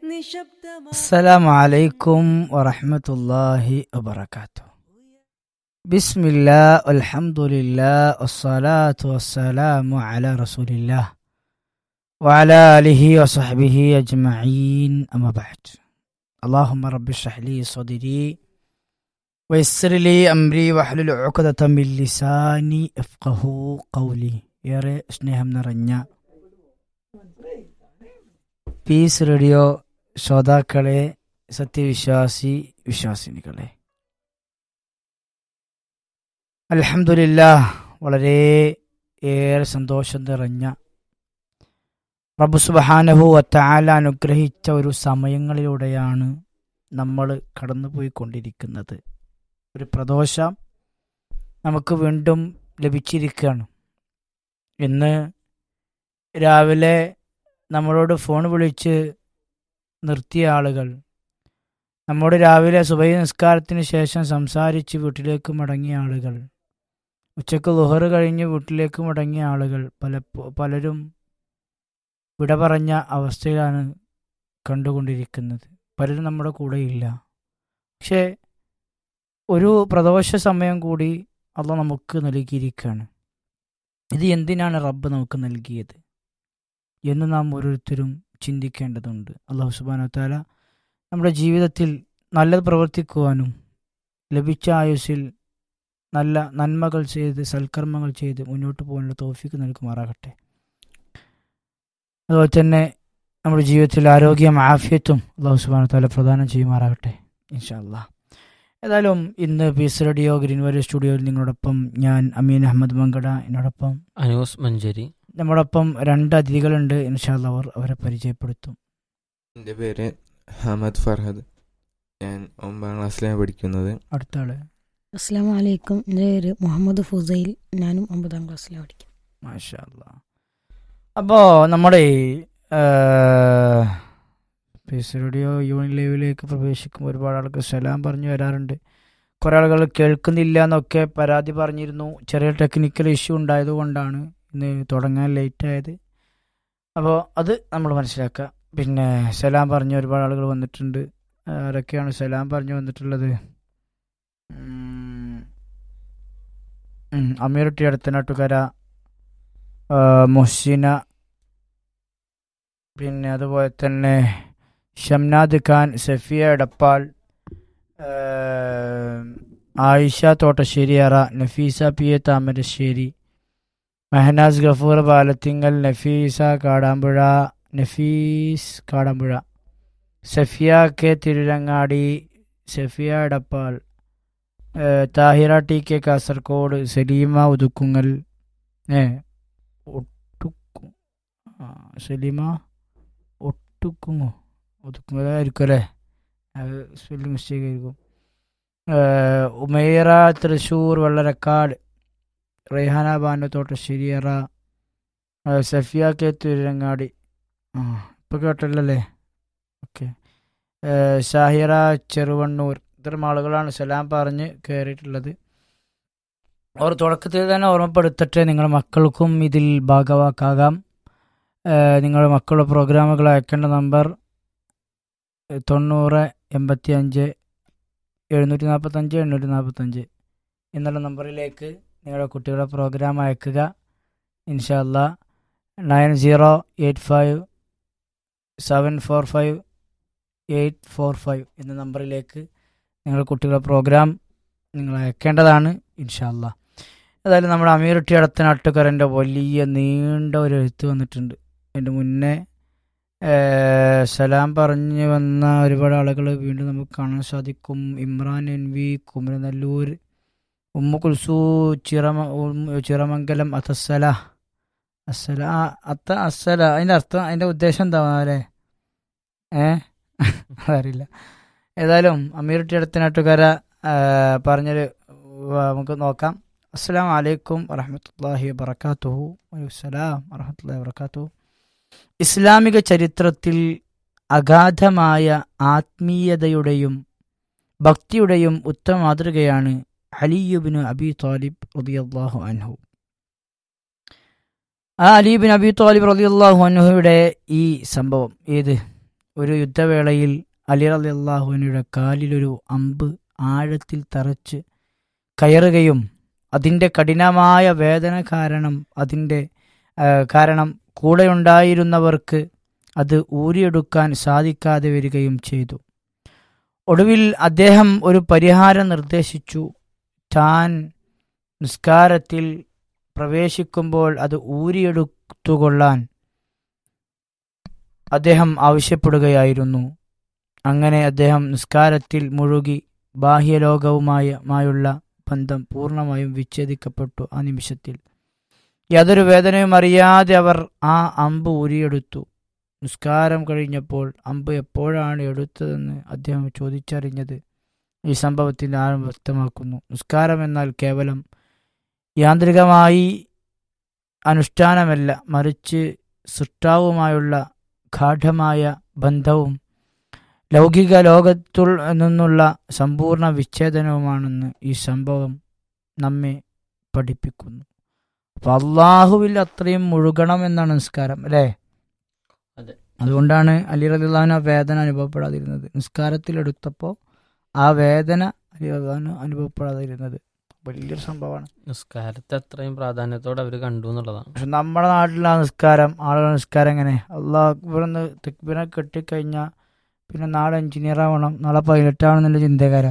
السلام عليكم ورحمة الله وبركاته بسم الله والحمد لله والصلاة والسلام على رسول الله وعلى آله وصحبه أجمعين أما بعد اللهم رب اشرح لي صدري ويسر لي أمري واحلل عقدة من لساني يفقه قولي ഏറെ സ്നേഹം നിറഞ്ഞ പീസ് റേഡിയോ ശ്രോതാക്കളെ സത്യവിശ്വാസി വിശ്വാസിനികളെ അലഹമില്ല വളരെ ഏറെ സന്തോഷം നിറഞ്ഞ റബ്ബു സുബഹാനഹു വത്താല അനുഗ്രഹിച്ച ഒരു സമയങ്ങളിലൂടെയാണ് നമ്മൾ കടന്നുപോയിക്കൊണ്ടിരിക്കുന്നത് ഒരു പ്രദോഷം നമുക്ക് വീണ്ടും ലഭിച്ചിരിക്കുകയാണ് ഇന്ന് രാവിലെ നമ്മളോട് ഫോൺ വിളിച്ച് നിർത്തിയ ആളുകൾ നമ്മോട് രാവിലെ സുബൈ നിസ്കാരത്തിന് ശേഷം സംസാരിച്ച് വീട്ടിലേക്ക് മടങ്ങിയ ആളുകൾ ഉച്ചക്ക് ലുഹർ കഴിഞ്ഞ് വീട്ടിലേക്ക് മടങ്ങിയ ആളുകൾ പല പലരും വിട പറഞ്ഞ അവസ്ഥയിലാണ് കണ്ടുകൊണ്ടിരിക്കുന്നത് പലരും നമ്മുടെ കൂടെയില്ല പക്ഷേ ഒരു പ്രദോഷ സമയം കൂടി അത് നമുക്ക് നൽകിയിരിക്കുകയാണ് ഇത് എന്തിനാണ് റബ്ബ് നമുക്ക് നൽകിയത് എന്ന് നാം ഓരോരുത്തരും ചിന്തിക്കേണ്ടതുണ്ട് അള്ളാഹു സുബാന താല നമ്മുടെ ജീവിതത്തിൽ നല്ലത് പ്രവർത്തിക്കുവാനും ലഭിച്ച ആയുസ്സിൽ നല്ല നന്മകൾ ചെയ്ത് സൽക്കർമ്മങ്ങൾ ചെയ്ത് മുന്നോട്ട് പോകാനുള്ള തോഫിക്ക് നൽകുമാറാകട്ടെ അതുപോലെ തന്നെ നമ്മുടെ ജീവിതത്തിൽ ആരോഗ്യം ആഫിയത്തും അള്ളാഹു സുബാന താല പ്രദാനം ചെയ്യുമാറാകട്ടെ ഇൻഷാ അള്ളാഹ് ഏതായാലും ഇന്ന് പീസ് റേഡിയോ ഗ്രീൻ വാലി സ്റ്റുഡിയോയിൽ നിങ്ങളോടൊപ്പം ഞാൻ അമീൻ അഹമ്മദ് മങ്കട എന്നോടൊപ്പം അനൂസ് മഞ്ചേരി നമ്മോടൊപ്പം രണ്ട് അതിഥികളുണ്ട് ഇൻഷാല്ല അവർ അവരെ പരിചയപ്പെടുത്തും എൻ്റെ പേര് ഹമദ് ഫർഹദ് ഞാൻ ഒമ്പതാം ക്ലാസ്സിലാണ് പഠിക്കുന്നത് അടുത്ത ആള് അസ്സാം വലൈക്കും എൻ്റെ പേര് മുഹമ്മദ് ഫുസൈൽ ഞാനും ഒമ്പതാം ക്ലാസ്സിലാണ് പഠിക്കും മാഷല്ല അപ്പോൾ നമ്മുടെ ഈ, ആ, പീസ് റേഡിയോ യൂണിറ്റ് ലൈവിലേക്ക് പ്രവേശിക്കുമ്പോൾ ഒരുപാട് ആൾക്ക് സലാം പറഞ്ഞു വരാറുണ്ട് കുറേ ആളുകൾ കേൾക്കുന്നില്ല എന്നൊക്കെ പരാതി പറഞ്ഞിരുന്നു ചെറിയ ടെക്നിക്കൽ ഇഷ്യൂ ഉണ്ടായതുകൊണ്ടാണ് ഇന്ന് തുടങ്ങാൻ ലേറ്റ് ആയത് അപ്പോൾ അത് നമ്മൾ മനസ്സിലാക്കുക പിന്നെ സലാം പറഞ്ഞ ഒരുപാട് ആളുകൾ വന്നിട്ടുണ്ട് ആരൊക്കെയാണ് സലാം പറഞ്ഞു വന്നിട്ടുള്ളത് ഉം. ഉം, അമീറുട്ടി അടുത്തനാട്ടുകര ആ, മുഹ്സിന പിന്നെ അതുപോലെ തന്നെ ഷംനാദ് ഖാൻ സഫിയ എടപ്പാൾ ആ, Ayisha Thottasseriyara Nafeesa P A Thamarassery Mehanaz Gafoor Palathingal Nafeesa Kadampuzha Nafees Kadampuzha Safiya K Tirurangadi Safiya Edappal ആ, താഹിറ ടി കെ കാസർഗോഡ് സലീമ ഉതുക്കുങ്ങൽ ഏ ഒട്ടുക്കു ആ, സലീമ ഒട്ടുക്കുങ്ങോ ഒതുക്കുങ്ങലായിരിക്കും അല്ലേ അത് സ്പെല്ലിംഗ് മിസ്റ്റേക്ക് ആയിരിക്കും ഏഹ് ഉമൈറ തൃശ്ശൂർ വെള്ളരക്കാട് റെയ്ഹാന ബാനു തോട്ടശ്ശേരിയറ ഏഹ് സഫിയ കെ തിരുരങ്ങാടി ആ ഇപ്പം കേട്ടല്ലേ ഓക്കെ ഷാഹിറ ചെറുവണ്ണൂർ ഇത്തരം ആളുകളാണ് സലാം പറഞ്ഞ് കയറിയിട്ടുള്ളത് അവർ തുടക്കത്തിൽ തന്നെ ഓർമ്മപ്പെടുത്തട്ടെ നിങ്ങളുടെ മക്കൾക്കും ഇതിൽ ഭാഗവാക്കാകാം ഏഹ് നിങ്ങളുടെ മക്കളുടെ പ്രോഗ്രാമുകൾ അയക്കേണ്ട നമ്പർ ഏഹ് തൊണ്ണൂറ് എൺപത്തി അഞ്ച് എഴുന്നൂറ്റി നാൽപ്പത്തഞ്ച് എണ്ണൂറ്റി നാൽപ്പത്തഞ്ച് എന്നുള്ള നമ്പറിലേക്ക് നിങ്ങളുടെ കുട്ടികളുടെ പ്രോഗ്രാം അയക്കുക ഇൻഷാല്ല nine zero eight five seven four five eight four five എന്ന നമ്പറിലേക്ക് നിങ്ങളുടെ കുട്ടികളുടെ പ്രോഗ്രാം നിങ്ങൾ അയക്കേണ്ടതാണ് ഇൻഷാല്ല ഏതായാലും നമ്മുടെ അമീറുട്ടി അടുത്ത നാട്ടുകാരൻ്റെ വലിയ നീണ്ട ഒരു എഴുത്ത് വന്നിട്ടുണ്ട് അതിൻ്റെ മുന്നേ ഏഹ്, സലാം പറഞ്ഞു വന്ന ഒരുപാട് ആളുകൾ വീണ്ടും നമുക്ക് കാണാൻ സാധിക്കും ഇമ്രാൻ എൻ വി കുമരനെല്ലൂർ ഉമ്മ കുൽസു ചിറമ ഉം- ചിറമംഗലം അത്തസ്സല അസ്സല ആ, അത്ത അസ്സല അതിൻ്റെ അർത്ഥം അതിൻ്റെ ഉദ്ദേശം എന്താ അല്ലേ ഏ അതറിയില്ല ഏതായാലും അമീറുട്ടി അടുത്ത നാട്ടുകാര പറഞ്ഞൊരു വ- നമുക്ക് നോക്കാം അസ്സാം വലൈക്കും വറഹമത്തല്ലാഹി വബർക്കാത്തുഹു വലൈക്കുസ്സലാം വറഹമത്തല്ലാഹി വബർക്കാത്തുഹു ഇസ്ലാമിക ചരിത്രത്തിൽ അഗാധമായ ആത്മീയതയുടെയും ഭക്തിയുടെയും ഉത്തമ മാതൃകയാണ് അലിയുബിന് അബി താലിബ് റളിയല്ലാഹു അൻഹു ആ അലീബിൻ അബി താലിബ് റളിയല്ലാഹു അൻഹുയുടെ ഈ സംഭവം ഏത് ഒരു യുദ്ധവേളയിൽ അലി അലി അള്ളാഹുവിനയുടെ കാലിലൊരു അമ്പ് ആഴത്തിൽ തറച്ച് കയറുകയും അതിൻ്റെ കഠിനമായ വേദന കാരണം അതിൻ്റെ ആ, കാരണം കൂടെയുണ്ടായിരുന്നവർക്ക് അത് ഊരിയെടുക്കാൻ സാധിക്കാതെ വരികയും ചെയ്തു ഒടുവിൽ അദ്ദേഹം ഒരു പരിഹാരം നിർദ്ദേശിച്ചു താൻ നിസ്കാരത്തിൽ പ്രവേശിക്കുമ്പോൾ അത് ഊരിയെടുത്തുകൊള്ളാൻ അദ്ദേഹം ആവശ്യപ്പെടുകയായിരുന്നു അങ്ങനെ അദ്ദേഹം നിസ്കാരത്തിൽ മുഴുകി ബാഹ്യലോകവുമായ മായുള്ള ബന്ധം പൂർണ്ണമായും വിച്ഛേദിക്കപ്പെട്ടു ആ നിമിഷത്തിൽ യാതൊരു വേദനയും അറിയാതെ അവർ ആ അമ്പ് ഊരിയെടുത്തു നിസ്കാരം കഴിഞ്ഞപ്പോൾ അമ്പ് എപ്പോഴാണ് എടുത്തതെന്ന് അദ്ദേഹം ചോദിച്ചറിഞ്ഞത് ഈ സംഭവത്തിന്റെ ആഴം വ്യക്തമാക്കുന്നു നിസ്കാരം എന്നാൽ കേവലം യാന്ത്രികമായി അനുഷ്ഠാനമല്ല മറിച്ച് സൃഷ്ടാവുമായുള്ള ഗാഠമായ ബന്ധവും ലൗകിക ലോകത്തുൾ നിന്നുള്ള സമ്പൂർണ്ണ വിച്ഛേദനവുമാണെന്ന് ഈ സംഭവം നമ്മെ പഠിപ്പിക്കുന്നു അപ്പൊ അള്ളാഹുവിൽ അത്രയും മുഴുകണം എന്നാണ് നിസ്കാരം അല്ലേ അതെ. അതുകൊണ്ടാണ് അലി റലിള്ളാഹുവിന് ആ വേദന അനുഭവപ്പെടാതിരുന്നത് നിസ്കാരത്തിൽ എടുത്തപ്പോൾ ആ വേദന അലി റലിള്ളാഹുവിന് അനുഭവപ്പെടാതിരുന്നത് വലിയൊരു സംഭവമാണ് നിസ്കാരത്തെ അത്രയും പ്രാധാന്യത്തോടെ അവർ കണ്ടു എന്നുള്ളതാണ് പക്ഷെ നമ്മുടെ നാട്ടിലെ ആ നിസ്കാരം ആളുകളുടെ നിസ്കാരം എങ്ങനെ അള്ളാഹ് അക്ബറിന്ന് തെക്ബിനെ കെട്ടിക്കഴിഞ്ഞാൽ പിന്നെ നാളെ എഞ്ചിനീയർ ആവണം നാളെ പൈലറ്റ് ആവണമെന്നുള്ള ചിന്തകാരം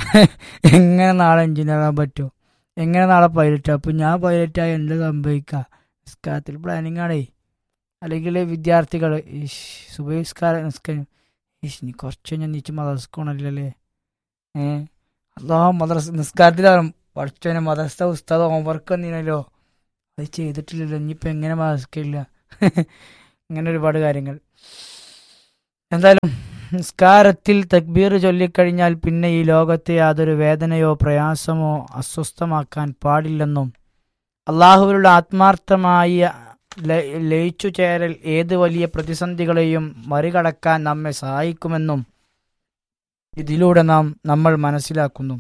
എങ്ങനെ നാളെ എഞ്ചിനീയർ ആവാൻ പറ്റുമോ എങ്ങനെ നാളെ പൈലറ്റ് ആവും അപ്പം ഞാൻ പൈലറ്റായി എന്താ സംഭവിക്കുക നിസ്കാരത്തിൽ പ്ലാനിങ് ആണേ അല്ലെങ്കിൽ വിദ്യാർത്ഥികൾ സുബഹിസ്കാരം നിസ്കാരം ഈശ് നീ കുറച്ച് കഴിഞ്ഞാൽ നീച്ച് മദർസ്കോണല്ലേ ഏ അള്ളാഹ് മദ്രസ് നിസ്കാരത്തിലാണ് പഠിച്ചവനെ മദ്രസ ഉസ്താദ് ഹോംവർക്ക് വന്നിനല്ലോ അത് ചെയ്തിട്ടില്ലല്ലോ ഇനിയിപ്പോൾ എങ്ങനെ മാസ്കില്ല ഇങ്ങനെ ഒരുപാട് കാര്യങ്ങൾ എന്തായാലും നിസ്കാരത്തിൽ തക്ബീർ ചൊല്ലിക്കഴിഞ്ഞാൽ പിന്നെ ഈ ലോകത്തെ യാതൊരു വേദനയോ പ്രയാസമോ അസ്വസ്ഥമാക്കാൻ പാടില്ലെന്നും അള്ളാഹുവിലുള്ള ആത്മാർത്ഥമായ ല- ലയിച്ചു ചേരൽ ഏത് വലിയ പ്രതിസന്ധികളെയും മറികടക്കാൻ നമ്മെ സഹായിക്കുമെന്നും ഇതിലൂടെ നാം നമ്മൾ മനസ്സിലാക്കുന്നു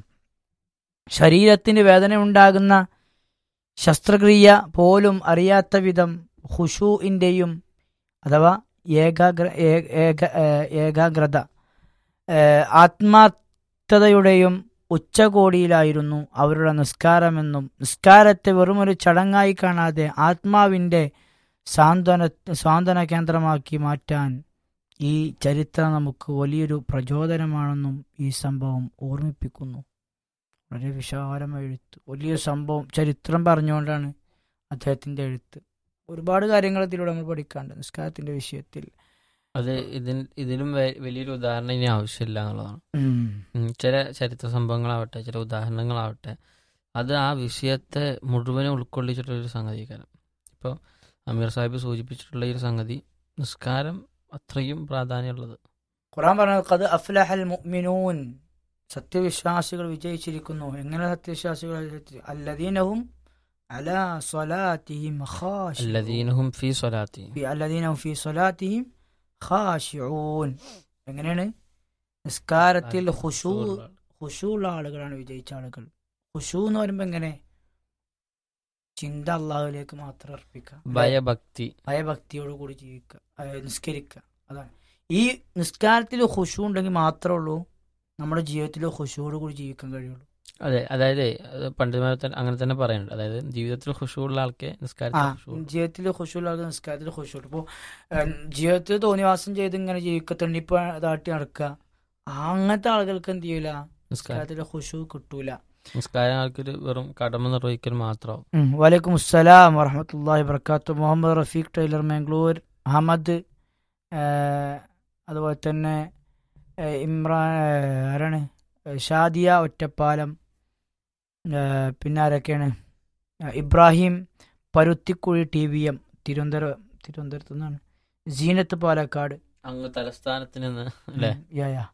ശരീരത്തിന് വേദന ഉണ്ടാകുന്ന ശസ്ത്രക്രിയ പോലും അറിയാത്ത വിധം ഹുഷുവിൻ്റെയും അഥവാ ഏകാഗ്ര ഏ- ഏക- ഏ, ഏകാഗ്രത ഏ, ആത്മാർത്ഥതയുടെയും ഉച്ചകോടിയിലായിരുന്നു അവരുടെ നിസ്കാരമെന്നും നിസ്കാരത്തെ വെറുമൊരു ചടങ്ങായി കാണാതെ ആത്മാവിൻ്റെ സാന്ത്വന സാന്ത്വന കേന്ദ്രമാക്കി മാറ്റാൻ ഈ ചരിത്രം നമുക്ക് വലിയൊരു പ്രചോദനമാണെന്നും ഈ സംഭവം ഓർമ്മിപ്പിക്കുന്നു വളരെ വിശാലമായ എഴുത്ത് വലിയ സംഭവം ചരിത്രം പറഞ്ഞുകൊണ്ടാണ് അദ്ദേഹത്തിൻ്റെ എഴുത്ത് ഒരുപാട് കാര്യങ്ങൾ ഇതിലൂടെ നമ്മൾ പഠിക്കാണ്ട് നിസ്കാരത്തിന്റെ വിഷയത്തിൽ അത് ഇതിൽ ഇതിലും വെ- വലിയൊരു ഉദാഹരണം ഇനി ആവശ്യമില്ല എന്നുള്ളതാണ് ഉം. ഉം, ചില ചരിത്ര സംഭവങ്ങളാവട്ടെ ചില ഉദാഹരണങ്ങളാവട്ടെ അത് ആ വിഷയത്തെ മുഴുവനും ഉൾക്കൊള്ളിച്ചിട്ടുള്ളൊരു സംഗതി കാരണം ഇപ്പോൾ അമീർ സാഹിബ് സൂചിപ്പിച്ചിട്ടുള്ള ഈ ഒരു സംഗതി നിസ്കാരം അത്രയും പ്രാധാന്യമുള്ളത് ഖുറാൻ പറഞ്ഞത് "ഖദ് അഫ്ലഹൽ മുഅ്മിനൂൻ സത്യവിശ്വാസികൾ വിജയിച്ചിരിക്കുന്നു എങ്ങനെ സത്യവിശ്വാസികൾ വിജയിച്ചിരിക്കുന്നു? അല്ലദീനഹും അലാ സ്വലാത്തിഹിം ഖാശിഊൻ. അല്ലദീനഹും ഫി സ്വലാത്തി ഫി- അല്ലദീനഹും ഫി സ്വലാത്തിഹിം ഖാശിഊൻ എങ്ങനെയാണ് നിസ്കാരത്തിൽ ഖുശൂ ഖുശൂള്ള ആളുകളാണ് വിജയിച്ച ആളുകൾ ഖുശൂ എന്ന് പറയുമ്പോൾ എങ്ങനെ ചിന്ത അള്ളാഹുലേക്ക് മാത്രം അർപ്പിക്കുക ഭയഭക്തി ഭയഭക്തിയോട് കൂടി ജീവിക്കുക അതായത് നിസ്കരിക്കുക അതാണ് ഈ നിസ്കാരത്തിൽ ഖുശു ഉണ്ടെങ്കിൽ മാത്രമേ ഉള്ളൂ നമ്മുടെ ജീവിതത്തിൽ ഖുശുവോട് കൂടി ജീവിക്കാൻ കഴിയുള്ളൂ അതെ അതായത് അത് പണ്ഡിതന്മാർ തന്നെ അങ്ങനെ തന്നെ പറയുന്നുണ്ട് അതായത് ജീവിതത്തിൽ ഖുഷുള്ള ആൾക്ക് ആ നിസ്കാരത്തിൽ ഖുശൂ ജീവിതത്തിൽ ഖുശുള്ളത് നിസ്കാരത്തിൽ ഖുശു ഇപ്പോൾ ജീവിതത്തിൽ തോന്നിവാസം ചെയ്ത് ഇങ്ങനെ ജീവിക്കുക തെണ്ണിപ്പ താട്ടി നടക്കുക അങ്ങനത്തെ ആളുകൾക്ക് എന്ത് ചെയ്യൂല നിസ്കാരം നിസ്കാരത്തിൽ ഖുശു കിട്ടൂല നിസ്കാരം ആൾക്കൊരു വെറും കടമ നിർവഹിക്കൽ മാത്രമാവും ഉം. വലൈക്കും അസ്സലാം വറഹമത്തല്ലാഹി വർക്കാത്തു മുഹമ്മദ് റഫീഖ് ടൈലർ മാംഗ്ലൂർ അഹമ്മദ് ഏഹ്, അതുപോലെ തന്നെ ഏഹ്, ഇമ്രാൻ ഏഹ്, ആരാണ് ഏഹ്, ഷാദിയ ഒറ്റപ്പാലം ഏഹ്, പിന്നെ ആരൊക്കെയാണ് ഏഹ്, Ibrahim Paruthikuzhi T V M Thiruvananthapuram തിരുവനന്തപുരത്ത് നിന്നാണ് സീനത്ത് പാലക്കാട് അങ്ങ് തലസ്ഥാനത്ത് നിന്ന് അല്ലേ ഉം, യാ യാ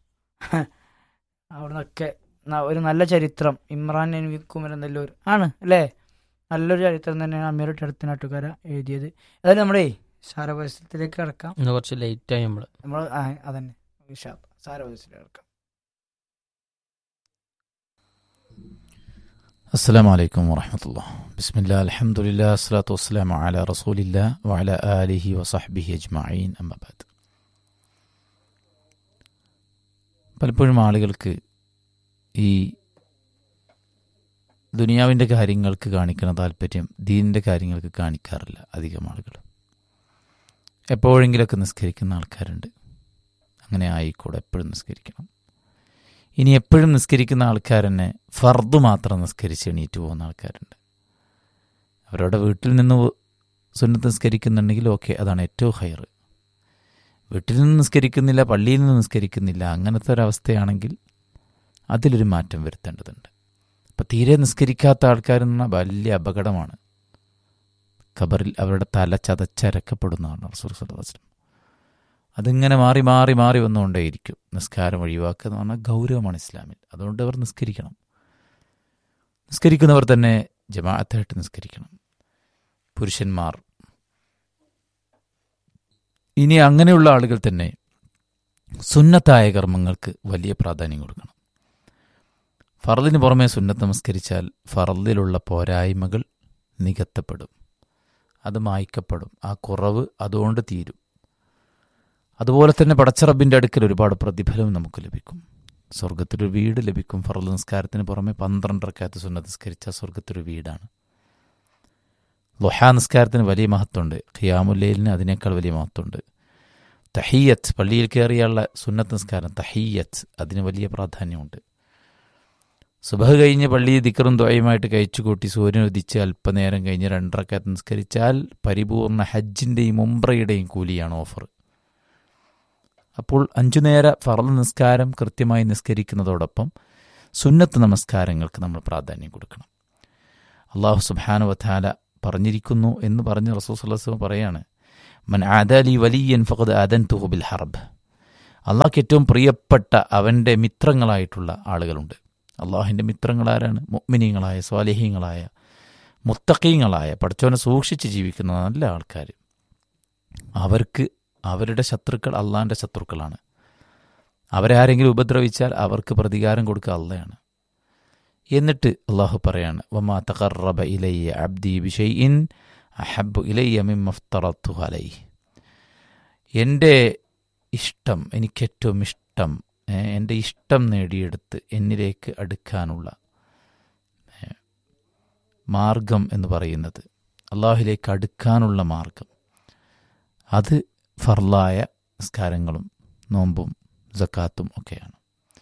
അവിടെ നിന്നൊക്കെ ന- ഒരു നല്ല ചരിത്രം ഇമ്രാൻ എൻ വി കുമരൻ നെല്ലൂർ ആണ് അല്ലേ നല്ലൊരു ചരിത്രം തന്നെയാണ് അമീറുടെ അടുത്ത നാട്ടുകാര എഴുതിയത് അതായത് നമ്മുടെ സാരവസ്യത്തിലേക്ക് കിടക്കാം ഇന്ന് കുറച്ച് ലേറ്റ് ആയി നമ്മള് നമ്മൾ അതന്നെ സാരവസ്യത്തിലേക്ക് കിടക്കാം السلام عليكم ورحمة الله بسم الله الحمد لله الصلاة والسلام على رسول الله وعلى آله وصحبه أجمعين أما بعد പലപ്പോഴും ആളുകൾക്ക് ഈ ദുനിയാവിൻ്റെ കാര്യങ്ങൾക്ക് കാണിക്കുന്ന താല്പര്യം ദീനിൻ്റെ കാര്യങ്ങൾക്ക് കാണിക്കാറില്ല അധികം ആളുകൾ എപ്പോഴെങ്കിലൊക്കെ നിസ്കരിക്കുന്ന ആൾക്കാരുണ്ട് അങ്ങനെ ആയിക്കൂടെ എപ്പോഴും നിസ്കരിക്കണം ഇനി എപ്പോഴും നിസ്കരിക്കുന്ന ആൾക്കാർ തന്നെ ഫർദ് മാത്രം നിസ്കരിച്ച് എണീറ്റ് പോകുന്ന ആൾക്കാരുണ്ട് അവരുടെ വീട്ടിൽ നിന്ന് സുന്നത്ത് നിസ്കരിക്കുന്നുണ്ടെങ്കിൽ ഓക്കെ അതാണ് ഏറ്റവും ഹയർ വീട്ടിൽ നിന്ന് നിസ്കരിക്കുന്നില്ല പള്ളിയിൽ നിന്ന് നിസ്കരിക്കുന്നില്ല അങ്ങനത്തെ ഒരവസ്ഥയാണെങ്കിൽ അതിലൊരു മാറ്റം വരുത്തേണ്ടതുണ്ട് അപ്പം തീരെ നിസ്കരിക്കാത്ത ആൾക്കാരെന്ന് പറഞ്ഞാൽ വലിയ അപകടമാണ് ഖബറിൽ അവരുടെ തല ചതച്ചരക്കപ്പെടുന്നതാണ് റസൂൽ സല്ലാസ്ലം അതിങ്ങനെ മാറി മാറി മാറി വന്നുകൊണ്ടേയിരിക്കും നിസ്കാരം ഒഴിവാക്കുക എന്ന് പറഞ്ഞാൽ ഗൗരവമാണ് ഇസ്ലാമിൽ അതുകൊണ്ട് അവർ നിസ്കരിക്കണം നിസ്കരിക്കുന്നവർ തന്നെ ജമാഅത്തായിട്ട് നിസ്കരിക്കണം പുരുഷന്മാർ ഇനി അങ്ങനെയുള്ള ആളുകൾ തന്നെ സുന്നത്തായ കർമ്മങ്ങൾക്ക് വലിയ പ്രാധാന്യം കൊടുക്കണം ഫറലിന് പുറമെ സുന്നത്ത് നമസ്കരിച്ചാൽ ഫറലിലുള്ള പോരായ്മകൾ നികത്തപ്പെടും അത് മായ്ക്കപ്പെടും ആ കുറവ് അതുകൊണ്ട് തീരും അതുപോലെ തന്നെ പടച്ചറബിൻ്റെ അടുക്കൽ ഒരുപാട് പ്രതിഫലവും നമുക്ക് ലഭിക്കും സ്വർഗത്തിലൊരു വീട് ലഭിക്കും ഫറൽ നിസ്കാരത്തിന് പുറമെ പന്ത്രണ്ടരക്കകത്ത് സുന്നത്ത് നിസ്കരിച്ച സ്വർഗത്തിലൊരു വീടാണ് ലൊഹാ നിസ്കാരത്തിന് വലിയ മഹത്വമുണ്ട് ഖിയാമുല്ലയിലിന് അതിനേക്കാൾ വലിയ മഹത്വമുണ്ട് തഹീയത്ത് പള്ളിയിൽ കയറിയുള്ള സുന്നത്ത് നിസ്കാരം തഹീയത്ത് അതിന് വലിയ പ്രാധാന്യമുണ്ട് സുബഹ് കഴിഞ്ഞ് പള്ളി ദിക്കറും ദ്വയമായിട്ട് കഴിച്ചുകൂട്ടി സൂര്യൻ ഉദിച്ച് അല്പനേരം കഴിഞ്ഞ് രണ്ടരക്കകത്ത് നിസ്കരിച്ചാൽ പരിപൂർണ ഹജ്ജിൻ്റെയും ഉംറയുടെയും കൂലിയാണ് ഓഫർ അപ്പോൾ അഞ്ചു നേര ഫറൽ നിസ്കാരം കൃത്യമായി നിസ്കരിക്കുന്നതോടൊപ്പം സുന്നത്ത് നമസ്കാരങ്ങൾക്ക് നമ്മൾ പ്രാധാന്യം കൊടുക്കണം അള്ളാഹു സുബാനു വഥാല പറഞ്ഞിരിക്കുന്നു എന്ന് പറഞ്ഞ് റസൂസ് പറയാണ് മൻ ആദാലി വലിയൻ ഫഖദ് ആദൻ തുഹുബിൽ ഹർബ് അള്ളാഹ്ക്ക് ഏറ്റവും പ്രിയപ്പെട്ട അവൻ്റെ മിത്രങ്ങളായിട്ടുള്ള ആളുകളുണ്ട് അള്ളാഹിൻ്റെ മിത്രങ്ങളാരാണ് മുഗ്മിനീങ്ങളായ സ്വാലിഹീങ്ങളായ മുത്തക്കീങ്ങളായ പഠിച്ചവനെ സൂക്ഷിച്ച് ജീവിക്കുന്ന നല്ല ആൾക്കാർ അവർക്ക് അവരുടെ ശത്രുക്കൾ അള്ളാഹിൻ്റെ ശത്രുക്കളാണ് അവരെ ആരെങ്കിലും ഉപദ്രവിച്ചാൽ അവർക്ക് പ്രതികാരം കൊടുക്കുക അള്ളയാണ് എന്നിട്ട് അള്ളാഹു പറയാണ് വമാ തഖറബ ഇലയ്യ അബ്ദി ബിഷൈഇൻ അഹബ്ബു ഇലയ്യ മിമ്മഫ്തറത്തു അലൈ എൻ്റെ ഇഷ്ടം എനിക്കേറ്റവും ഇഷ്ടം എൻ്റെ ഇഷ്ടം നേടിയെടുത്ത് എന്നിലേക്ക് അടുക്കാനുള്ള മാർഗം എന്ന് പറയുന്നത് അള്ളാഹുലേക്ക് അടുക്കാനുള്ള മാർഗം അത് ഫർലായ നിസ്കാരങ്ങളും നോമ്പും ജക്കാത്തും ഒക്കെയാണ്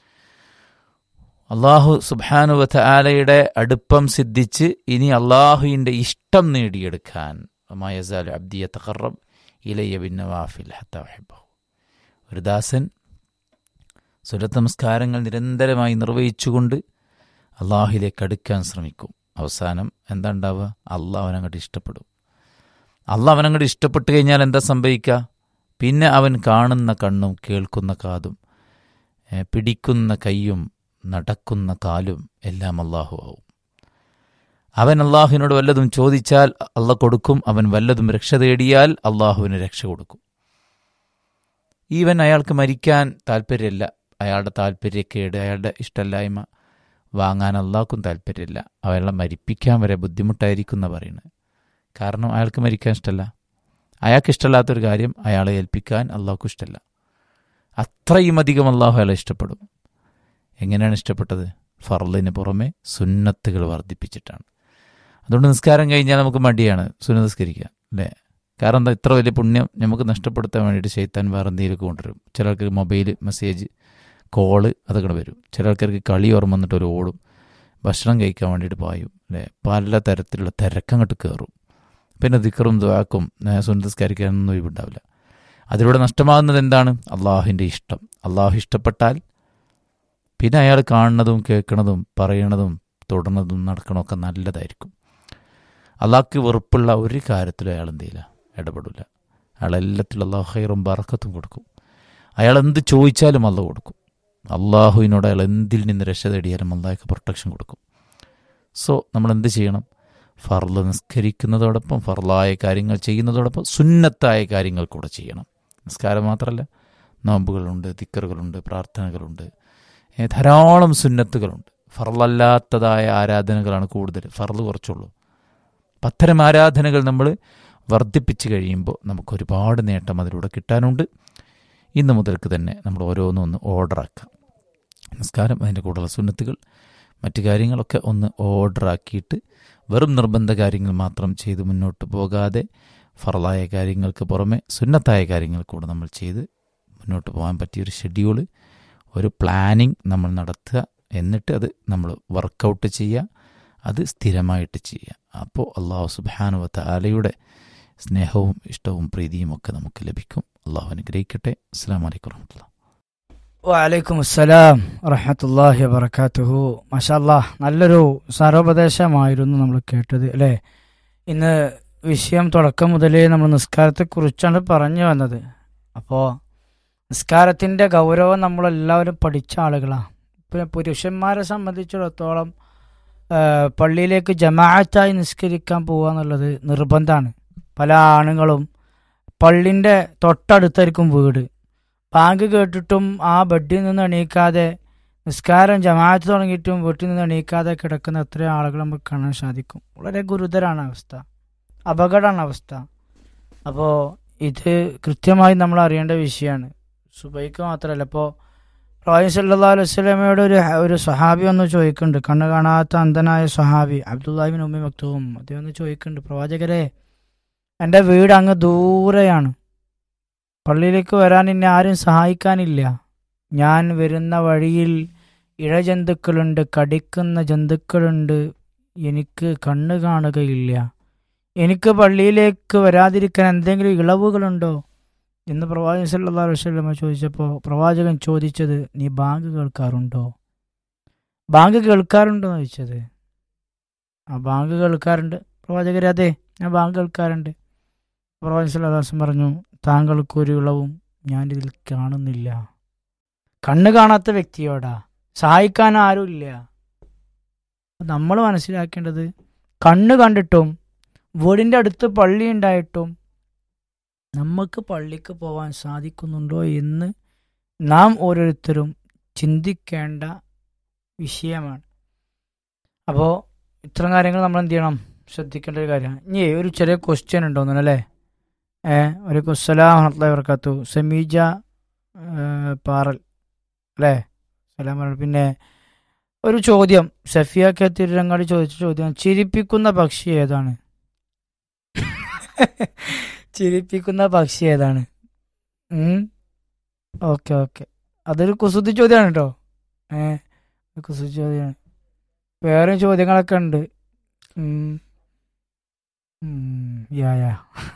അള്ളാഹു സുബാനുവത്ത ആലയുടെ അടുപ്പം സിദ്ധിച്ച് ഇനി അള്ളാഹുവിൻ്റെ ഇഷ്ടം നേടിയെടുക്കാൻ മയസാൽ അബ്ദിയ തഖറബ് ഇലയ്യ ബിന്നവാഫിൽ ഹത്തഹിബഹു ഒരു ദാസൻ സുരത്ത് നമസ്കാരങ്ങൾ നിരന്തരമായി നിർവഹിച്ചുകൊണ്ട് അള്ളാഹുലേക്ക് അടുക്കാൻ ശ്രമിക്കും അവസാനം എന്താ ഉണ്ടാവുക അള്ളാഹ് അവനങ്ങോട്ട് ഇഷ്ടപ്പെടും അള്ളാഹ് അവനങ്ങോട്ട് ഇഷ്ടപ്പെട്ട് കഴിഞ്ഞാൽ എന്താ സംഭവിക്കുക പിന്നെ അവൻ കാണുന്ന കണ്ണും കേൾക്കുന്ന കാതും പിടിക്കുന്ന കൈയും നടക്കുന്ന കാലും എല്ലാം അള്ളാഹു ആവും അവൻ അള്ളാഹുവിനോട് വല്ലതും ചോദിച്ചാൽ അള്ള കൊടുക്കും അവൻ വല്ലതും രക്ഷ തേടിയാൽ അള്ളാഹുവിന് രക്ഷ കൊടുക്കും ഈവൻ അയാൾക്ക് മരിക്കാൻ താല്പര്യമില്ല അയാളുടെ താല്പര്യക്കേട് അയാളുടെ ഇഷ്ടമില്ലായ്മ വാങ്ങാൻ അള്ളാഹ്ക്കും താല്പര്യമില്ല അയാളെ മരിപ്പിക്കാൻ വരെ ബുദ്ധിമുട്ടായിരിക്കും എന്ന് പറയുന്നത് കാരണം അയാൾക്ക് മരിക്കാൻ ഇഷ്ടമല്ല അയാൾക്ക് ഇഷ്ടമല്ലാത്തൊരു കാര്യം അയാളെ ഏൽപ്പിക്കാൻ അള്ളാഹ്ക്കും ഇഷ്ടമല്ല അത്രയും അധികം അള്ളാഹു അയാളെ ഇഷ്ടപ്പെടും എങ്ങനെയാണ് ഇഷ്ടപ്പെട്ടത് ഫർലിന് പുറമെ സുന്നത്തുകൾ വർദ്ധിപ്പിച്ചിട്ടാണ് അതുകൊണ്ട് നിസ്കാരം കഴിഞ്ഞാൽ നമുക്ക് മടിയാണ് സുന്ന നിസ്കരിക്കുക അല്ലേ കാരണം എന്താ ഇത്ര വലിയ പുണ്യം നമുക്ക് നഷ്ടപ്പെടുത്താൻ വേണ്ടിയിട്ട് ചെയ്ത്താൻ വേറെ എന്തെങ്കിലുമൊക്കെ കൊണ്ടുവരും ചിലർക്ക് മൊബൈൽ മെസ്സേജ് കോള് അതൊക്കെ വരും ചില ആൾക്കാർക്ക് കളി ഓർമ്മ വന്നിട്ട് ഒരു ഓടും ഭക്ഷണം കഴിക്കാൻ വേണ്ടിയിട്ട് പായും അല്ലേ പല തരത്തിലുള്ള തിരക്കങ്ങോട്ട് കയറും പിന്നെ ദിക്കറും ദ്വാക്കും സുന്നസ്കരിക്കാനൊന്നും ഒഴിവുണ്ടാവില്ല അതിലൂടെ നഷ്ടമാകുന്നത് എന്താണ് അള്ളാഹുവിൻ്റെ ഇഷ്ടം അള്ളാഹു ഇഷ്ടപ്പെട്ടാൽ പിന്നെ അയാൾ കാണുന്നതും കേൾക്കുന്നതും പറയണതും തുടർന്നതും നടക്കണമൊക്കെ നല്ലതായിരിക്കും അള്ളാഹ്ക്ക് വെറുപ്പുള്ള ഒരു കാര്യത്തിലും അയാൾ എന്ത് ചെയ്യില്ല ഇടപെടില്ല അയാൾ എല്ലാത്തിലും അള്ളാഹു ഹൈറും ബറക്കത്തും കൊടുക്കും അയാൾ എന്ത് ചോദിച്ചാലും അള്ള കൊടുക്കും അള്ളാഹുവിനോട് അയാൾ എന്തിൽ നിന്ന് രക്ഷ തേടിയാലും അള്ളാഹ്ക്ക് പ്രൊട്ടക്ഷൻ കൊടുക്കും സോ നമ്മൾ എന്ത് ചെയ്യണം ഫർള് നിസ്കരിക്കുന്നതോടൊപ്പം ഫർളായ കാര്യങ്ങൾ ചെയ്യുന്നതോടൊപ്പം സുന്നത്തായ കാര്യങ്ങൾ കൂടെ ചെയ്യണം നിസ്കാരം മാത്രമല്ല നോമ്പുകളുണ്ട് തിക്കറുകളുണ്ട് പ്രാർത്ഥനകളുണ്ട് ധാരാളം സുന്നത്തുകളുണ്ട് ഫർളല്ലാത്തതായ ആരാധനകളാണ് കൂടുതൽ ഫർള് കുറച്ചുള്ളൂ അത്തരം ആരാധനകൾ നമ്മൾ വർദ്ധിപ്പിച്ച് കഴിയുമ്പോൾ നമുക്ക് ഒരുപാട് നേട്ടം അതിലൂടെ കിട്ടാനുണ്ട് ഇന്ന് മുതൽക്ക് തന്നെ നമ്മൾ ഓരോന്നും ഒന്ന് ഓർഡറാക്കാം നിസ്കാരം അതിൻ്റെ കൂടെയുള്ള സുന്നത്തുകൾ മറ്റു കാര്യങ്ങളൊക്കെ ഒന്ന് ഓർഡറാക്കിയിട്ട് വെറും നിർബന്ധ കാര്യങ്ങൾ മാത്രം ചെയ്ത് മുന്നോട്ട് പോകാതെ ഫറലായ കാര്യങ്ങൾക്ക് പുറമെ സുന്നത്തായ കാര്യങ്ങൾ കൂടെ നമ്മൾ ചെയ്ത് മുന്നോട്ട് പോകാൻ പറ്റിയൊരു ഷെഡ്യൂള് ഒരു പ്ലാനിങ് നമ്മൾ നടത്തുക എന്നിട്ട് അത് നമ്മൾ വർക്കൗട്ട് ചെയ്യുക അത് സ്ഥിരമായിട്ട് ചെയ്യുക അപ്പോൾ അള്ളാഹു സുബാനുവത്ത ആലയുടെ സ്നേഹവും ഇഷ്ടവും പ്രീതിയും ഒക്കെ നമുക്ക് ലഭിക്കും അള്ളാഹു അനുഗ്രഹിക്കട്ടെ അസ്സാം വലൈക്കും വർഹമത്തുള്ള വലൈക്കും അസ്സലാം വറഹമത്തല്ലാഹി വബർക്കാത്തുഹു മഷാല്ലാ നല്ലൊരു സാരോപദേശമായിരുന്നു നമ്മൾ കേട്ടത് അല്ലേ ഇന്ന് വിഷയം തുടക്കം മുതലേ നമ്മൾ നിസ്കാരത്തെക്കുറിച്ചാണ് പറഞ്ഞു വന്നത് അപ്പോൾ നിസ്കാരത്തിൻ്റെ ഗൗരവം നമ്മളെല്ലാവരും പഠിച്ച ആളുകളാണ് പിന്നെ പുരുഷന്മാരെ സംബന്ധിച്ചിടത്തോളം ആ, പള്ളിയിലേക്ക് ജമാഅത്തായി നിസ്കരിക്കാൻ പോകുക എന്നുള്ളത് നിർബന്ധമാണ് പല ആണുങ്ങളും പള്ളിൻ്റെ തൊട്ടടുത്തായിരിക്കും വീട് ബാങ്ക് കേട്ടിട്ടും ആ ബെഡിൽ നിന്ന് എണീക്കാതെ നിസ്കാരം ജമാഅത്ത് തുടങ്ങിയിട്ടും വീട്ടിൽ നിന്ന് എണീക്കാതെ കിടക്കുന്ന എത്രയോ ആളുകൾ നമുക്ക് കാണാൻ സാധിക്കും വളരെ ഗുരുതരമാണ് അവസ്ഥ അപകടമാണ് അവസ്ഥ അപ്പോൾ ഇത് കൃത്യമായി നമ്മൾ അറിയേണ്ട വിഷയമാണ് സുബൈക്ക് മാത്രമല്ല ഇപ്പോൾ പ്രവാചകൻ സല്ലല്ലാഹു അലൈഹി വസല്ലമയോട് ഒരു ഒരു സഹാബി ഒന്ന് ചോദിക്കുന്നുണ്ട് കണ്ണ് കാണാത്ത അന്ധനായ സഹാബി അബ്ദുല്ലാഹിബിൻ ഉമ്മി മക്തൂം അദ്ദേഹം ഒന്ന് ചോദിക്കുന്നുണ്ട് പ്രവാചകരെ എൻ്റെ വീട് അങ്ങ് ദൂരെയാണ് പള്ളിയിലേക്ക് വരാൻ എന്നെ ആരും സഹായിക്കാനില്ല ഞാൻ വരുന്ന വഴിയിൽ ഇഴജന്തുക്കളുണ്ട് കടിക്കുന്ന ജന്തുക്കളുണ്ട് എനിക്ക് കണ്ണ് കാണുകയില്ല എനിക്ക് പള്ളിയിലേക്ക് വരാതിരിക്കാൻ എന്തെങ്കിലും ഇളവുകളുണ്ടോ എന്ന് പ്രവാചകൻ സല്ലല്ലാഹു അലൈഹി വസല്ലമ ചോദിച്ചപ്പോൾ പ്രവാചകൻ ചോദിച്ചത് നീ ബാങ്ക് കേൾക്കാറുണ്ടോ ബാങ്ക് കേൾക്കാറുണ്ടോ എന്ന് ചോദിച്ചത് ആ ബാങ്ക് കേൾക്കാറുണ്ട് പ്രവാചകരെ അതെ ഞാൻ ബാങ്ക് കേൾക്കാറുണ്ട് പ്രവാചകൻ സല്ലല്ലാഹു അലൈഹി വസല്ലം പറഞ്ഞു താങ്കൾക്കൊരു ഇളവും ഞാനിതിൽ കാണുന്നില്ല കണ്ണ് കാണാത്ത വ്യക്തിയോടാ സഹായിക്കാൻ ആരുമില്ല നമ്മൾ മനസ്സിലാക്കേണ്ടത് കണ്ണ് കണ്ടിട്ടും വീടിൻ്റെ അടുത്ത് പള്ളി ഉണ്ടായിട്ടും നമുക്ക് പള്ളിക്ക് പോകാൻ സാധിക്കുന്നുണ്ടോ എന്ന് നാം ഓരോരുത്തരും ചിന്തിക്കേണ്ട വിഷയമാണ് അപ്പോൾ ഇത്തരം കാര്യങ്ങൾ നമ്മൾ എന്ത് ചെയ്യണം ശ്രദ്ധിക്കേണ്ട ഒരു കാര്യമാണ് ഇനി ഒരു ചെറിയ ക്വസ്റ്റ്യൻ ഉണ്ടോന്നു അല്ലേ ഏ ഒരു കുസ്സലാം വർക്കാത്തു സമീജ ഏ, പാറൽ അല്ലേ സലാം പറയൽ. പിന്നെ ഒരു ചോദ്യം സഫിയ കെ തിരുരങ്ങാടി ചോദിച്ച ചോദ്യം ചിരിപ്പിക്കുന്ന പക്ഷി ഏതാണ് ചിരിപ്പിക്കുന്ന പക്ഷി ഏതാണ് ഓക്കെ ഓക്കെ അതൊരു കുസൃതി ചോദ്യമാണ് കേട്ടോ ഏ ഒരു കുസൃതി ചോദ്യമാണ് വേറെ ചോദ്യങ്ങളൊക്കെ ഉണ്ട് ഉം. ഉം, യാ യാ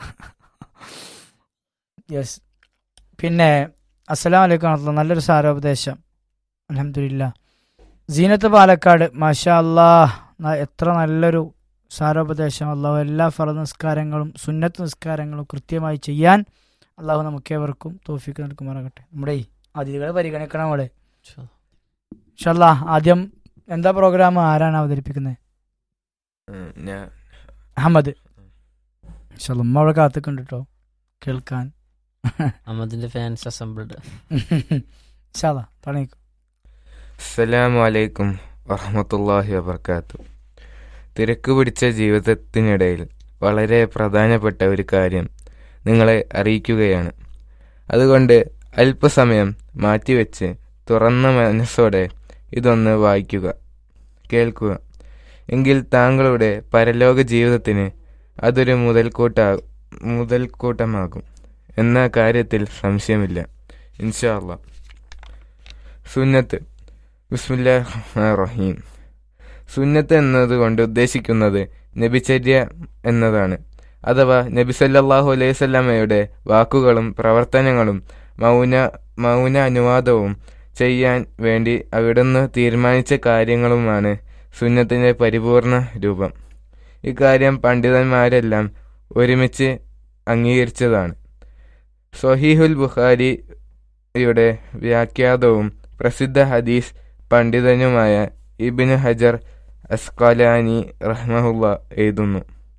യെസ് പിന്നെ അസ്സലാം വലൈക്കും വറഹ്മത്തുള്ളാഹി. നല്ലൊരു സാരോപദേശം അലഹമില്ല സീനത്ത് പാലക്കാട് മാഷാ അല്ലാ ന- എത്ര നല്ലൊരു സാരോപദേശം അള്ളാഹു എല്ലാ ഫറ നിസ്കാരങ്ങളും സുന്നത്ത് നിസ്കാരങ്ങളും കൃത്യമായി ചെയ്യാൻ അള്ളാഹു നമുക്കേവർക്കും തോഫിക്ക് നൽകുമാറാകട്ടെ നമ്മുടെ ഈ അതിഥികളെ പരിഗണിക്കണം അവിടെ ഇൻഷല്ലാ ആദ്യം എന്താ പ്രോഗ്രാം ആരാണ് അവതരിപ്പിക്കുന്നത് ഉം, ഞാൻ അഹമ്മദ് ഇൻഷല്ലാ ഉമ്മ അവിടെ കാത്തുക്കുണ്ട് കേട്ടോ കേൾക്കാൻ അഹമ്മദിന്റെ ഫാൻസ് അസംബിൾഡ് ഇൻഷാല്ലാ തുടങ്ങിക്കോ അസ്സലാമു അലൈക്കും വറഹമത്തല്ലാഹി വബർക്കാത്തു തിരക്ക് പിടിച്ച ജീവിതത്തിനിടയിൽ വളരെ പ്രധാനപ്പെട്ട ഒരു കാര്യം നിങ്ങളെ അറിയിക്കുകയാണ് അതുകൊണ്ട് അല്പസമയം മാറ്റിവെച്ച് തുറന്ന മനസ്സോടെ ഇതൊന്ന് വായിക്കുക കേൾക്കുക എങ്കിൽ താങ്കളുടെ പരലോക ജീവിതത്തിന് അതൊരു മുതൽക്കൂട്ടാ മുതൽക്കൂട്ടമാകും എന്ന കാര്യത്തിൽ സംശയമില്ല ഇൻഷാ അള്ളാ സുന്നത്ത് ബിസ്മില്ലാഹിം സുന്നത്ത് എന്നതുകൊണ്ട് ഉദ്ദേശിക്കുന്നത് നബിചര്യ എന്നതാണ് അഥവാ നബി സല്ലല്ലാഹു അലൈഹി സ്വല്ലമയുടെ വാക്കുകളും പ്രവർത്തനങ്ങളും മൗന മൗന അനുവാദവും ചെയ്യാൻ വേണ്ടി അവിടുന്ന് തീരുമാനിച്ച കാര്യങ്ങളുമാണ് സുന്നത്തിന്റെ പരിപൂർണ രൂപം ഇക്കാര്യം പണ്ഡിതന്മാരെല്ലാം ഒരുമിച്ച് അംഗീകരിച്ചതാണ് സൊഹീഹുൽ ബുഖാരിയുടെ വ്യാഖ്യാതവും പ്രസിദ്ധ ഹദീസ് പണ്ഡിതനുമായ ഇബിന് ഹജർ അസ്കലാനി റഹ്മഹുല്ല എഴുതുന്നു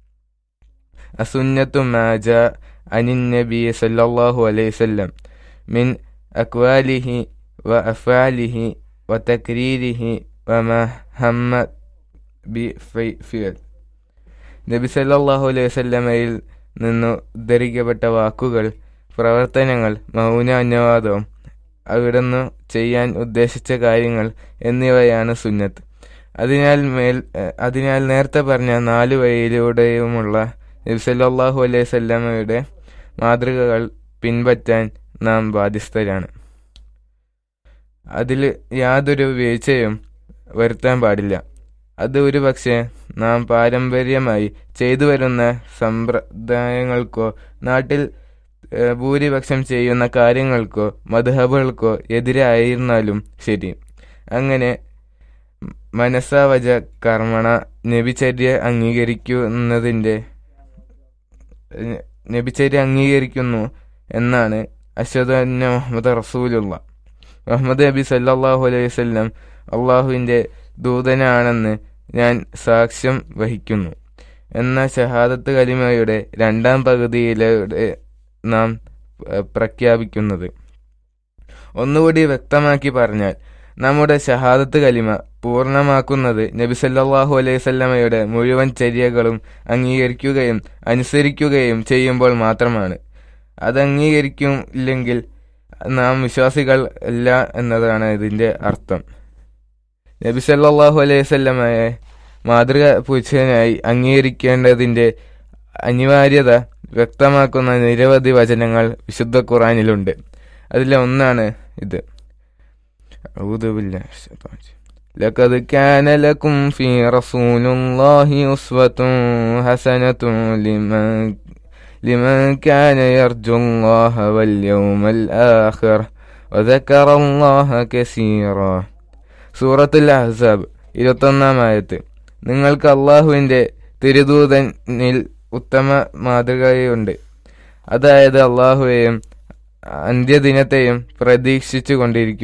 അസുന്നത്തു മാജ അനിൻ നബി സല്ലല്ലാഹു അലൈഹി വസല്ലം മിൻ അക്വാലിഹി വ അഫാലിഹി വ തക്രീരിഹി വ ഹമ്മ ബി ഫിയൽ നബി സല്ലല്ലാഹു അലൈഹി വസല്ലമയിൽ നിന്ന് ഉദ്ധരിക്കപ്പെട്ട വാക്കുകൾ പ്രവർത്തനങ്ങൾ മൗന അനുവാദവും അവിടുന്ന് ചെയ്യാൻ ഉദ്ദേശിച്ച കാര്യങ്ങൾ എന്നിവയാണ് സുന്നത്ത് അതിനാൽ മേൽ ഏഹ് അതിനാൽ നേരത്തെ പറഞ്ഞ നാല് വഴിയിലൂടെയുമുള്ള നബ്സല്ലാഹു അലൈഹി സ്വല്ലമയുടെ മാതൃകകൾ പിൻപറ്റാൻ നാം ബാധ്യസ്ഥരാണ് അതിൽ യാതൊരു വീഴ്ചയും വരുത്താൻ പാടില്ല അത് ഒരു പക്ഷേ നാം പാരമ്പര്യമായി ചെയ്തു വരുന്ന സമ്പ്രദായങ്ങൾക്കോ നാട്ടിൽ ഏഹ്, ഭൂരിപക്ഷം ചെയ്യുന്ന കാര്യങ്ങൾക്കോ മധുഹബുകൾക്കോ എതിരായിരുന്നാലും ശരി അങ്ങനെ മനസ്സാവച കർമ്മണ നബിചര്യ അംഗീകരിക്കുന്നതിൻ്റെ ഏഹ്, നബിചര്യ അംഗീകരിക്കുന്നു എന്നാണ് അശ്വദ് അന്ന മുഹമ്മദ് റസൂലുള്ള മുഹമ്മദ് നബി സല്ലാഹു അലൈഹി വസല്ലം അള്ളാഹുവിൻ്റെ ദൂതനാണെന്ന് ഞാൻ സാക്ഷ്യം വഹിക്കുന്നു എന്ന ഷഹാദത്ത് കലിമയുടെ രണ്ടാം പകുതിയിലൂടെ നാം ഏഹ്, പ്രഖ്യാപിക്കുന്നത് ഒന്നുകൂടി വ്യക്തമാക്കി പറഞ്ഞാൽ നമ്മുടെ ഷഹാദത്ത് കലിമ പൂർണ്ണമാക്കുന്നത് നബി സല്ലല്ലാഹു അലൈഹി വസല്ലമയുടെ മുഴുവൻ ചര്യകളും അംഗീകരിക്കുകയും അനുസരിക്കുകയും ചെയ്യുമ്പോൾ മാത്രമാണ് അത് അംഗീകരിക്കില്ലെങ്കിൽ നാം വിശ്വാസികൾ അല്ല എന്നതാണ് ഇതിന്റെ അർത്ഥം നബി സല്ലല്ലാഹു അലൈഹി വസല്ലമയെ മാതൃക പുരുഷനായി അംഗീകരിക്കേണ്ടതിന്റെ അനിവാര്യത വ്യക്തമാക്കുന്ന നിരവധി വചനങ്ങൾ വിശുദ്ധ ഖുറാനിലുണ്ട് അതിലെ ഒന്നാണ് ഇത് أعوذ بالله من الشيطان الرجيم. لقد كان لكم في رسول الله أسوة حسنة لمن لمن كان يرجو الله واليوم الآخر وذكر الله كثيرا സൂറത്തുൽ അഹ്സാബ് ഇരുപത്തൊന്നാം ആയത്ത് നിങ്ങൾക്ക് അള്ളാഹുവിൻ്റെ തിരുദൂതനിൽ ഉത്തമ മാതൃകയുണ്ട് അതായത് അള്ളാഹുവേയും അന്ത്യദിനത്തെയും പ്രതീക്ഷിച്ചു കൊണ്ടിരിക്കും